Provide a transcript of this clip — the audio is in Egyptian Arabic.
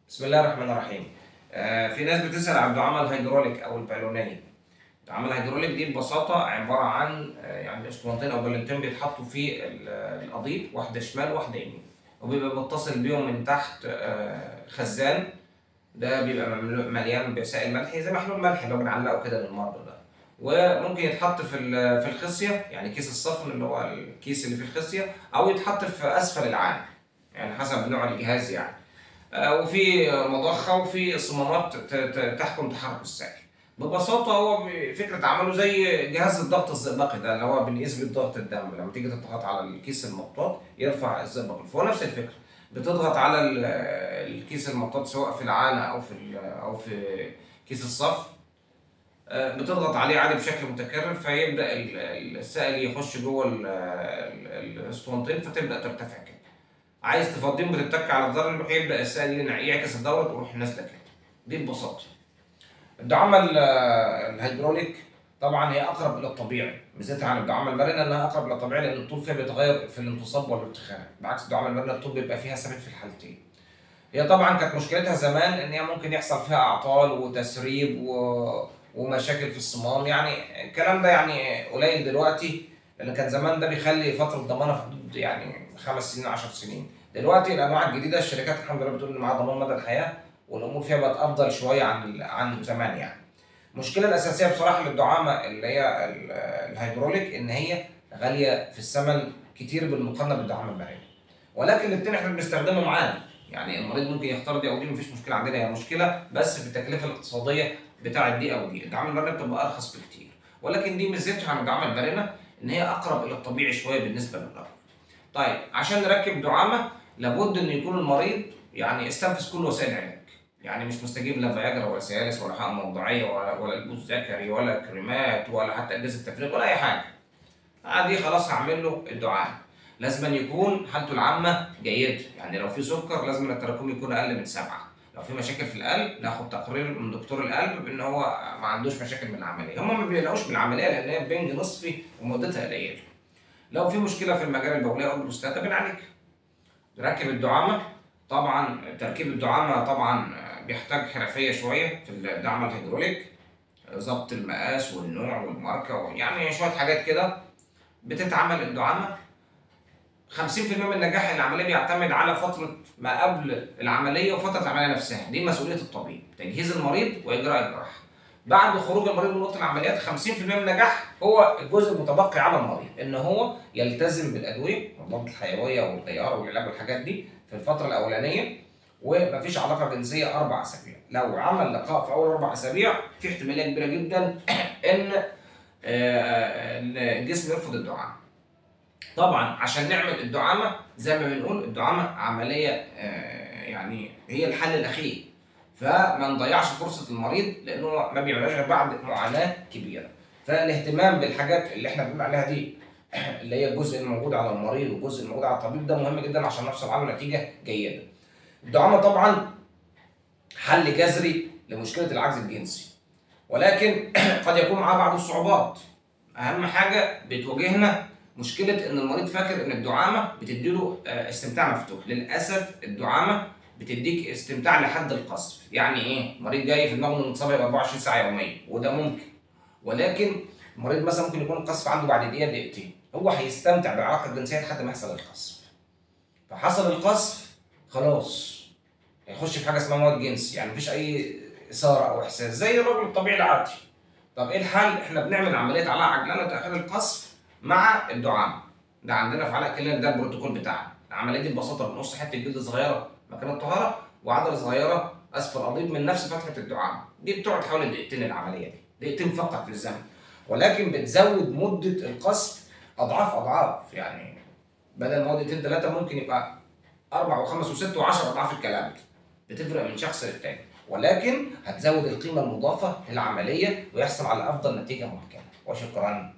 بسم الله الرحمن الرحيم آه في ناس بتسأل عن الدعامة الهيدروليك أو البالونية الدعامة الهيدروليك دي ببساطة عبارة عن آه يعني اسطوانتين أو بالونتين بيتحطوا في ال- القضيب واحدة شمال واحدة يمين وبيبقى متصل بيهم من تحت آه خزان ده بيبقى مملو- مليان بسائل ملحي زي محلول ملح اللي هو بنعلقه كده للمرضى ده وممكن يتحط في ال- في الخصية يعني كيس الصفن اللي هو الكيس اللي في الخصية أو يتحط في أسفل العالم يعني حسب نوع الجهاز يعني آه، وفي مضخه وفي صمامات ت- ت- تحكم تحرك السائل ببساطه هو ب- فكره عمله زي جهاز الضغط الزئبقي ده اللي هو بنقيس بيه ضغط الدم لما تيجي تضغط على الكيس المطاط يرفع الزئبق فهو نفس الفكره بتضغط على ال- الكيس المطاط سواء في العانه او في ال- او في كيس الصف آه، بتضغط عليه عادي بشكل متكرر فيبدا ال- ال- السائل يخش جوه ال- ال- الاسطوانتين فتبدا ترتفع كده عايز تفضيهم بتتك على الزر اللي يبدا السائل ينع- يعكس الدوره تروح نازله كده دي ببساطه الدعامه ال- الهيدروليك طبعا هي اقرب الى الطبيعي ميزتها عن الدعامه المرنه انها اقرب الى الطبيعي لان الطول فيها بيتغير في الانتصاب والارتخاء بعكس الدعامه المرنه الطول بيبقى فيها ثابت في الحالتين هي طبعا كانت مشكلتها زمان ان هي ممكن يحصل فيها اعطال وتسريب و... ومشاكل في الصمام يعني الكلام ده يعني قليل دلوقتي لان كان زمان ده بيخلي فتره ضمانه في حدود يعني خمس سنين 10 سنين دلوقتي الانواع الجديده الشركات الحمد لله بتقول ان معاها ضمان مدى الحياه والامور فيها بقت افضل شويه عن ال- عن زمان يعني المشكله الاساسيه بصراحه للدعامه اللي هي ال- الهيدروليك ان هي غاليه في الثمن كتير بالمقارنه بالدعامه المرنه ولكن الاثنين احنا بنستخدمهم معانا يعني المريض ممكن يختار دي او دي مفيش مشكله عندنا هي مشكله بس في التكلفه الاقتصاديه بتاعه دي او دي الدعامه المرنه بتبقى ارخص بكتير ولكن دي ميزتها عن الدعامه المرنه ان هي اقرب الى الطبيعي شويه بالنسبه للرجل طيب عشان نركب دعامه لابد ان يكون المريض يعني استنفذ كل وسائل العلاج يعني مش مستجيب لا فياجرا ولا سيالس ولا حقن موضعيه ولا ولا البوز ذكري ولا كريمات ولا حتى اجهزه تفريغ ولا اي حاجه عادي خلاص هعمل له الدعامه لازم يكون حالته العامه جيده يعني لو في سكر لازم التراكم يكون اقل من سبعه لو في مشاكل في القلب ناخد تقرير من دكتور القلب بان هو ما عندوش مشاكل من العمليه هم ما بيلاقوش من العمليه لان هي بنج نصفي ومدتها قليله لو في مشكله في المجال البوليه او البروستاتا بنعالجها نركب الدعامه طبعا تركيب الدعامه طبعا بيحتاج حرفيه شويه في الدعامه الهيدروليك ضبط المقاس والنوع والماركه يعني شويه حاجات كده بتتعمل الدعامه 50% من نجاح العمليه بيعتمد على فتره ما قبل العمليه وفتره العمليه نفسها دي مسؤوليه الطبيب تجهيز المريض واجراء الجراحه بعد خروج المريض من اوضه العمليات 50% من النجاح هو الجزء المتبقي على المريض ان هو يلتزم بالادويه والمضادات الحيويه والغيار والعلاج والحاجات دي في الفتره الاولانيه ومفيش علاقه جنسيه اربع اسابيع لو عمل لقاء في اول اربع اسابيع في احتماليه كبيره جدا ان آه، الجسم يرفض الدعامه طبعا عشان نعمل الدعامه زي ما بنقول الدعامه عمليه آه، يعني هي الحل الاخير فما نضيعش فرصه المريض لانه ما بيعملهاش غير بعد معاناه كبيره فالاهتمام بالحاجات اللي احنا بنقول عليها دي اللي هي الجزء الموجود على المريض والجزء الموجود على الطبيب ده مهم جدا عشان نحصل على نتيجه جيده الدعامه طبعا حل جذري لمشكله العجز الجنسي ولكن قد يكون معاه بعض الصعوبات اهم حاجه بتواجهنا مشكله ان المريض فاكر ان الدعامه بتديله آه، استمتاع مفتوح للاسف الدعامه بتديك استمتاع لحد القصف يعني ايه مريض جاي في دماغه ان الانتصاب يبقى 24 ساعه يوميا وده ممكن ولكن المريض مثلا ممكن يكون القصف عنده بعد دقيقه دقيقتين هو هيستمتع بالعلاقه الجنسيه لحد ما يحصل القصف فحصل القصف خلاص هيخش في حاجه اسمها مواد جنس يعني مفيش اي اثاره او احساس زي الراجل الطبيعي العادي طب ايه الحل احنا بنعمل عمليه علاء عجلانه تاخير القصف مع الدعامه ده عندنا في علاء كلينيك ده البروتوكول بتاعنا العمليه دي ببساطه بنقص حته جلد صغيره مكان الطهاره وعضله صغيره اسفل القضيب من نفس فتحه الدعامه دي بتقعد حوالي دقيقتين العمليه دي دقيقتين فقط في الزمن ولكن بتزود مده القصف اضعاف اضعاف يعني بدل ما هو دقيقتين ثلاثه ممكن يبقى اربع وخمس وست وعشر اضعاف الكلام ده بتفرق من شخص للتاني ولكن هتزود القيمه المضافه للعمليه ويحصل على افضل نتيجه ممكنه وشكرا